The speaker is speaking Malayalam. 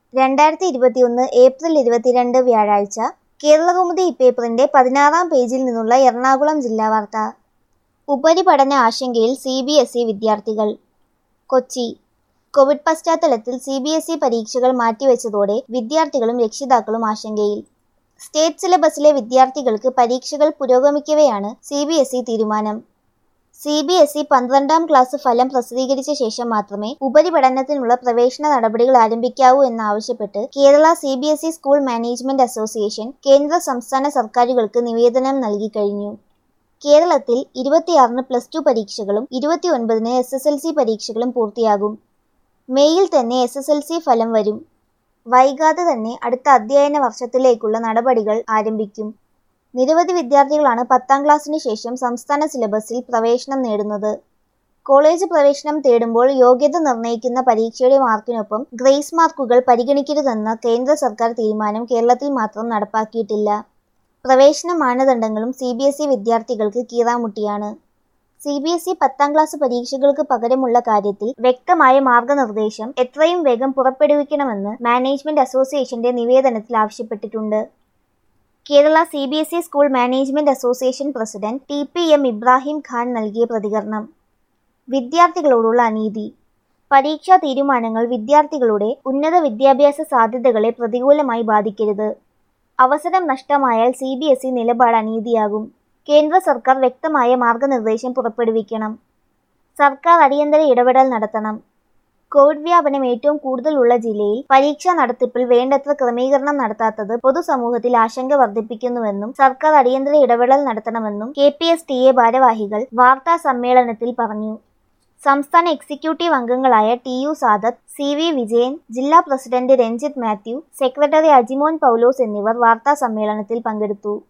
രണ്ടായിരത്തി ഇരുപത്തിയൊന്ന് ഏപ്രിൽ ഇരുപത്തിരണ്ട് വ്യാഴാഴ്ച കേരളകൗമുദി ഇപ്പേപ്പറിന്റെ പതിനാറാം പേജിൽ നിന്നുള്ള എറണാകുളം ജില്ലാ വാർത്ത ഉപരിപഠന ആശങ്കയിൽ സി ബി എസ് ഇ വിദ്യാർത്ഥികൾ കൊച്ചി കോവിഡ് പശ്ചാത്തലത്തിൽ സി ബി എസ് ഇ പരീക്ഷകൾ മാറ്റിവെച്ചതോടെ വിദ്യാർത്ഥികളും രക്ഷിതാക്കളും ആശങ്കയിൽ സ്റ്റേറ്റ് സിലബസിലെ വിദ്യാർത്ഥികൾക്ക് പരീക്ഷകൾ പുരോഗമിക്കവെയാണ് സി ബി എസ് ഇ തീരുമാനം സി ബി എസ് ഇ പന്ത്രണ്ടാം ക്ലാസ് ഫലം പ്രസിദ്ധീകരിച്ച ശേഷം മാത്രമേ ഉപരിപഠനത്തിനുള്ള പ്രവേശന നടപടികൾ ആരംഭിക്കാവൂ എന്നാവശ്യപ്പെട്ട് Kerala C B S E school management association കേന്ദ്ര സംസ്ഥാന സർക്കാരുകൾക്ക് നിവേദനം നൽകി കഴിഞ്ഞു കേരളത്തിൽ ഇരുപത്തിയാറിന് പ്ലസ് ടു പരീക്ഷകളും ഇരുപത്തിയൊൻപതിന് എസ് എസ് എൽ സി പരീക്ഷകളും പൂർത്തിയാകും മെയ്യിൽ തന്നെ എസ് എസ് എൽ സി ഫലം വരും വൈകാതെ തന്നെ അടുത്ത അധ്യയന വർഷത്തിലേക്കുള്ള നടപടികൾ ആരംഭിക്കും നിരവധി വിദ്യാർത്ഥികളാണ് പത്താം ക്ലാസ്സിന് ശേഷം സംസ്ഥാന സിലബസിൽ പ്രവേശനം നേടുന്നത് കോളേജ് പ്രവേശനം തേടുമ്പോൾ യോഗ്യത നിർണ്ണയിക്കുന്ന പരീക്ഷയുടെ മാർക്കിനൊപ്പം ഗ്രേസ് മാർക്കുകൾ പരിഗണിക്കരുതെന്ന കേന്ദ്ര സർക്കാർ തീരുമാനം കേരളത്തിൽ മാത്രം നടപ്പാക്കിയിട്ടില്ല പ്രവേശന മാനദണ്ഡങ്ങളും സി ബി എസ് ഇ വിദ്യാർത്ഥികൾക്ക് കീറാമുട്ടിയാണ് സി ബി എസ് ഇ പത്താം ക്ലാസ് പരീക്ഷകൾക്ക് പകരമുള്ള കാര്യത്തിൽ വ്യക്തമായ മാർഗനിർദ്ദേശം എത്രയും വേഗം പുറപ്പെടുവിക്കണമെന്ന് മാനേജ്മെന്റ് അസോസിയേഷന്റെ നിവേദനത്തിൽ ആവശ്യപ്പെട്ടിട്ടുണ്ട് Kerala C B S E school management association president T P M Ibrahim Khan നൽകിയ പ്രതികരണം വിദ്യാർത്ഥികളോടുള്ള അനീതി പരീക്ഷാ തീരുമാനങ്ങൾ വിദ്യാർത്ഥികളുടെ ഉന്നത വിദ്യാഭ്യാസ സാധ്യതകളെ പ്രതികൂലമായി ബാധിക്കരുത് അവസരം നഷ്ടമായാൽ സി ബി എസ് ഇ നിലപാട് അനീതിയാകും കേന്ദ്ര സർക്കാർ വ്യക്തമായ മാർഗനിർദ്ദേശം പുറപ്പെടുവിക്കണം സർക്കാർ അടിയന്തര ഇടപെടൽ നടത്തണം കോവിഡ് വ്യാപനം ഏറ്റവും കൂടുതലുള്ള ജില്ലയിൽ പരീക്ഷാ നടത്തിപ്പിൽ വേണ്ടത്ര ക്രമീകരണം നടത്താത്തത് പൊതുസമൂഹത്തിൽ ആശങ്ക വർദ്ധിപ്പിക്കുന്നുവെന്നും സർക്കാർ അടിയന്തര ഇടപെടൽ നടത്തണമെന്നും K P S T A ഭാരവാഹികൾ വാർത്താ സമ്മേളനത്തിൽ പറഞ്ഞു സംസ്ഥാന എക്സിക്യൂട്ടീവ് അംഗങ്ങളായ T U Sadath C V Vijayan ജില്ലാ പ്രസിഡന്റ് രഞ്ജിത്ത് മാത്യു സെക്രട്ടറി അജിമോൻ പൗലോസ് എന്നിവർ വാർത്താ സമ്മേളനത്തിൽ പങ്കെടുത്തു